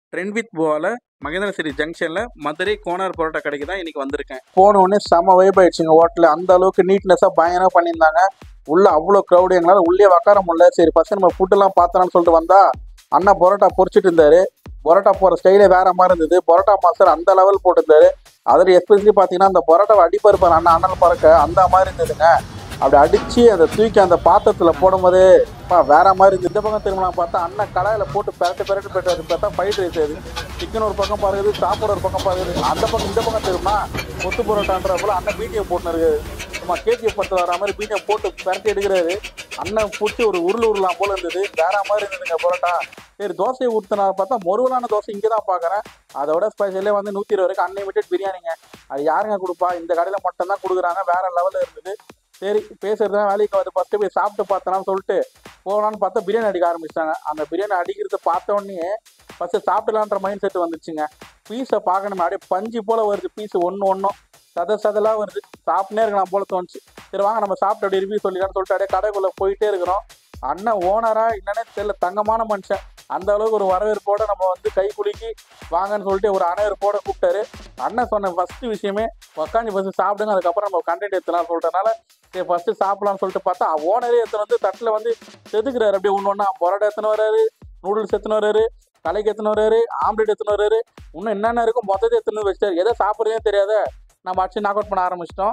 Trend with போவால Mahindra city ஜங்ஷனில் மதுரை கோனார் பரோட்டா கடைக்கு தான் இன்னைக்கு வந்திருக்கேன் போன உடனே செம வைப் ஆயிடுச்சுங்க ஹோட்டலில் அந்த அளவுக்கு நீட்னஸாக பயங்கரமாக பண்ணியிருந்தாங்க உள்ள அவ்வளோ க்ரௌடு எங்களால் உள்ளே உக்கார முடியல சரி ஃபஸ்ட்டு நம்ம ஃபுட்டெல்லாம் பார்த்தலாம்னு சொல்லிட்டு வந்தா அண்ணா பரோட்டா பொரிச்சிட்டு இருந்தாரு பரோட்டா போகிற ஸ்டைலே வேற மாதிரி இருந்தது பரோட்டா மாஸ்டர் அந்த லெவல் போட்டிருந்தாரு அதில் எஸ்பெஷலி பார்த்தீங்கன்னா அந்த பரோட்டாவை அடிப்பருப்பார் அண்ணா அண்ணன் பறக்க அந்த மாதிரி இருந்ததுங்க அப்படி அடிச்சு அதை தூக்கி அந்த பாத்திரத்தில் போடும்போது அப்பா, வேற மாதிரி இருந்தது இந்த பக்கம் திரும்ப பார்த்தா அண்ணன் கடாயில் போட்டு பெரட்டு பெரட்டு பெட்டு பார்த்தா ஃப்ரைட் ரைஸ் அது சிக்கன் ஒரு பக்கம் பாருக்குது சாப்பாடு ஒரு பக்கம் பாருக்குது அந்த பக்கம் இந்த பக்கம் திரும்பினா கொத்து பரோட்டான்ற போல அண்ணன் பிடிஎம் போட்டுன்னு இருக்குது சும்மா கேஜிஎஃப் படத்தில் வர மாதிரி பிடிஎம் போட்டு பெரட்டி எடுக்கிறாரு அண்ணன் பிடிச்சி ஒரு உருள் உருளாம் போல இருந்தது வேற மாதிரி இருந்ததுங்க பரோட்டா சரி தோசையை ஊற்றினா பார்த்தா மொருவலான தோசை இங்கே தான் பார்க்குறேன் அதோட ஸ்பெஷலே வந்து நூற்றி இருபது வரைக்கும் அன்லிமிட்டட் பிரியாணிங்க அது யாருங்க கொடுப்பா இந்த கடையில் மட்டும்தான் கொடுக்குறாங்க வேற லெவலில் இருந்தது சரி பேசுறது வேலைக்கு வந்து ஃபஸ்ட்டு போய் சாப்பிட்டு பார்த்தலாம்னு சொல்லிட்டு போகலான்னு பார்த்தா பிரியாணி அடிக்க ஆரம்பிச்சிட்டாங்க அந்த பிரியாணி அடிக்கிறத பார்த்த உடனே ஃபஸ்ட்டு சாப்பிடலான்ற மைண்ட் செட் வந்துச்சுங்க பீஸை பார்க்கணுமே அப்படியே பஞ்சு போல் வருது பீஸ் ஒன்று ஒன்றும் சத சதலாக வருது சாப்பிட்டே இருக்கலாம் போல தோணுச்சு சரி வாங்க நம்ம சாப்பிட்டு அப்படியே ரிவ்யூ சொல்லிக்கலாம்னு சொல்லிட்டு அப்படியே கடைக்குள்ளே போயிட்டே இருக்கிறோம் அண்ணன் ஓனரா என்னன்னே தெரியல தங்கமான மனுஷன் அந்த அளவுக்கு ஒரு வரவேற்போட நம்ம வந்து கை குலுக்கி வாங்கன்னு சொல்லிட்டு ஒரு அனைவருப்போட கூப்பிட்டாரு அண்ணன் சொன்ன ஃபர்ஸ்ட் விஷயமே உக்காந்து ஃபர்ஸ்ட் சாப்பிடுங்க அதுக்கப்புறம் நம்ம கண்டென்ட் எடுத்துலாம் சொல்லிட்டனால சரி ஃபர்ஸ்ட் சாப்பிடலாம்னு சொல்லிட்டு பார்த்தா ஓனரே எடுத்துன்னு வந்து தட்டில் வந்து செதுக்குறாரு அப்படியே ஒன்று ஒன்றா பரோட்டா எடுத்துன்னு வராரு நூடுல்ஸ் எடுத்துன்னு வராரு தலைக்கு எடுத்துன்னு வராரு ஆம்லெட் எடுத்துன்னு வராரு இன்னும் என்னென்ன இருக்கும் மொத்தத்தை எடுத்துன்னு வந்து வச்சாரு எதை சாப்பிட்றதே தெரியாத நம்ம அடிச்சு நாக் அவுட் பண்ண ஆரம்பிச்சிட்டோம்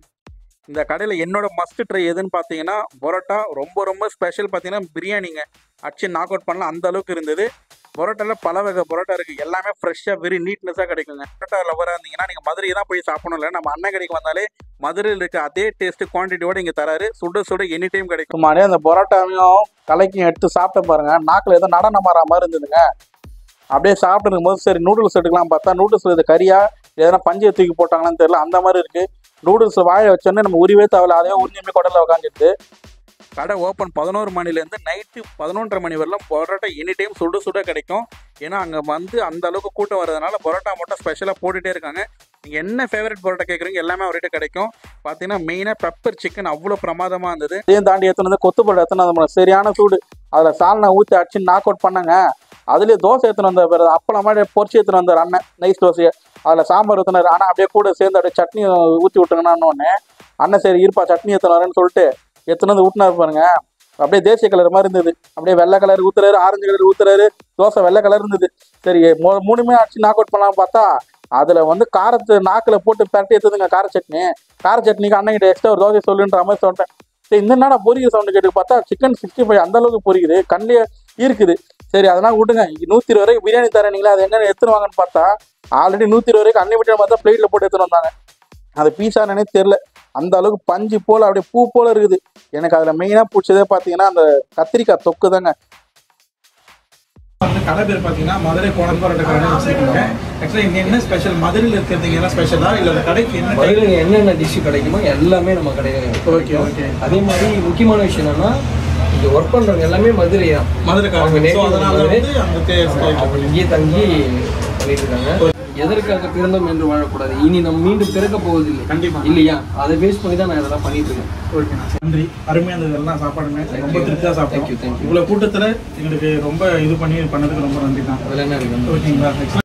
இந்த கடையில் என்னோட மஸ்ட் ட்ரை எதுன்னு பார்த்தீங்கன்னா பரோட்டா ரொம்ப ரொம்ப ஸ்பெஷல் பார்த்தீங்கன்னா பிரியாணிங்க அடிச்சு நாக் அவுட் பண்ணலாம் அந்த அளவுக்கு இருந்தது பரோட்டாவில் பல வகை பரோட்டா இருக்குது எல்லாமே ஃப்ரெஷ்ஷாக வெரி நீட்னஸாக கிடைக்குங்க பரோட்டா லவராக இருந்தீங்கன்னா நீங்கள் மதுரை தான் போய் சாப்பிடணும் இல்லை நம்ம அண்ணன் கடைக்கு வந்தாலே மதுரையில் இருக்க அதே டேஸ்ட் குவான்டிட்டியோட இங்கே தராரு சுட சுட எனி டைம் கிடைக்கும் மாடே அந்த பரோட்டாவையும் கலைக்கும் எடுத்து சாப்பிட்டு பாருங்க நாக்கில் ஏதோ நடனம் மாற மாதிரி இருந்ததுங்க அப்படியே சாப்பிட்டு இருக்கும்போது சரி நூடுல்ஸ் எடுக்கலாம் பார்த்தா நூடுல்ஸ் இது கறியா எதனா பஞ்சை தூக்கி போட்டாங்களான்னு தெரியல அந்த மாதிரி இருக்கு நூடுல்ஸ் வாழை வச்சோன்னே நம்ம உரிவே தேவையில்ல அதே உரிஞ்சுமே குடலில் உட்காந்துட்டு கடை ஓப்பன் பதினோரு மணிலேருந்து நைட்டு பதினொன்றரை மணி வரலாம் பரோட்டா எனி டைம் சுட சுட கிடைக்கும் ஏன்னா அங்கே வந்து அந்த அளவுக்கு கூட்டம் வரதுனால பரோட்டா மட்டும் ஸ்பெஷலாக போட்டுகிட்டே இருக்காங்க நீங்கள் என்ன ஃபேவரட் பரோட்டா கேட்குறீங்க எல்லாமே அவர்கிட்ட கிடைக்கும் பார்த்தீங்கன்னா மெயினாக பெப்பர் சிக்கன் அவ்வளோ பிரமாதமாக இருந்தது இதையும் தாண்டி எடுத்துன்னு வந்து கொத்து பரோட்டா எடுத்துன்னு வந்து சரியான சூடு அதில் சால்னா ஊற்றி அடிச்சு நாக் அவுட் பண்ணாங்க அதுலேயே தோசை எடுத்துன்னு வந்த பிறகு அப்பளம் மாதிரி பொரிச்சு எடுத்துன்னு வந்தார் அண்ணன் நைஸ் தோசையை அதில் சாம்பார் ஊற்றினார் ஆனால் அப்படியே கூட சேர்ந்து அப்படியே சட்னி ஊற்றி விட்டுங்கன்னு உடனே அண்ணன் சரி இருப்பா சட்னி எடுத்துன்னு வரேன்னு சொல்லிட்டு எடுத்துன்னு வந்து ஊட்டினார் பாருங்க அப்படியே தேசிய கலர் மாதிரி இருந்தது அப்படியே வெள்ளை கலர் ஊத்துறாரு ஆரஞ்சு கலர் ஊத்துறாரு தோசை வெள்ளை கலர் இருந்தது சரி மூ- மூணுமே அடிச்சு நாக் அவுட் பண்ணலாம் பார்த்தா அதில் வந்து காரத்து நாக்கில் போட்டு பரட்டி எடுத்ததுங்க கார சட்னி கார சட்னிக்கு அண்ணன் கிட்ட எக்ஸ்ட்ரா ஒரு தோசை சொல்லுன்ற மாதிரி சொல்லிட்டேன் சரி இந்த என்னடா பொரிக்கிற சவுண்டு கேட்டு பார்த்தா சிக்கன் சிக்ஸ்டி ஃபைவ் அந்த அளவுக்கு பொரிக்குது கண்ணிலே இருக்குது சரி அதெல்லாம் விடுங்க நூற்றி இருபது ரூபாய்க்கு பிரியாணி தரீங்களா அது எங்கே எடுத்துன்னு வாங்கன்னு பார்த்தா ஆல்ரெடி நூற்றி இருபது ரூபாய்க்கு அன்லிமிட்டட் பார்த்தா பிளேட்டில் போட்டு எடுத்துன்னு வந்தாங்க அது பீஸா என்னன்னே தெரில அந்த அளவுக்கு பஞ்சு போல அப்படியே பூ போல இருக்குது எனக்கு அதில் மெயினாக பிடிச்சதே பார்த்தீங்கன்னா அந்த கத்திரிக்காய் தொக்கு தாங்க வந்து கடை பேர் பார்த்தீங்கன்னா மதுரை கோணல் பரோட்டா கடை வச்சிருக்கீங்க ஆக்சுவலாக இங்கே என்ன ஸ்பெஷல் மதுரையில் இருக்கிறதுக்கு என்ன ஸ்பெஷலா இல்லை அந்த கடைக்கு என்ன மதுரையில் என்னென்ன டிஷ் கிடைக்குமோ எல்லாமே நம்ம கடையில் ஓகே ஓகே அதே மாதிரி முக்கியமான விஷயம் என்னன்னா இங்க ஒர்க் பண்றவங்க எல்லாமே மதுரை தான் அவங்க மதுரைக்காரங்க native ஸோ அதனால மதுரை. வந்து அந்த டேஸ்ட் அவங்க இங்கேயே தங்கி பண்ணிட்டு இருக்காங்க எதற்காக பிறந்தோம் என்று வாழக்கூடாது இனி நம்ம மீண்டும் பிறக்க போவதில்லை கண்டிப்பா. இல்லையா அதை பேஸ் பண்ணி தான் நான் இதெல்லாம் பண்ணிட்டு இருக்கேன் ஓகே நன்றி அருமையாக இருந்தது எல்லாம் சாப்பாடுமே ரொம்ப you. திருப்தியாக Thank you, thank சாப்பிட்டோம் you. இவ்வளோ கூட்டத்தில் எங்களுக்கு ரொம்ப இது பண்ணி பண்ணதுக்கு ரொம்ப நன்றி தான் அதில் என்ன இருக்கு ஓகேங்களா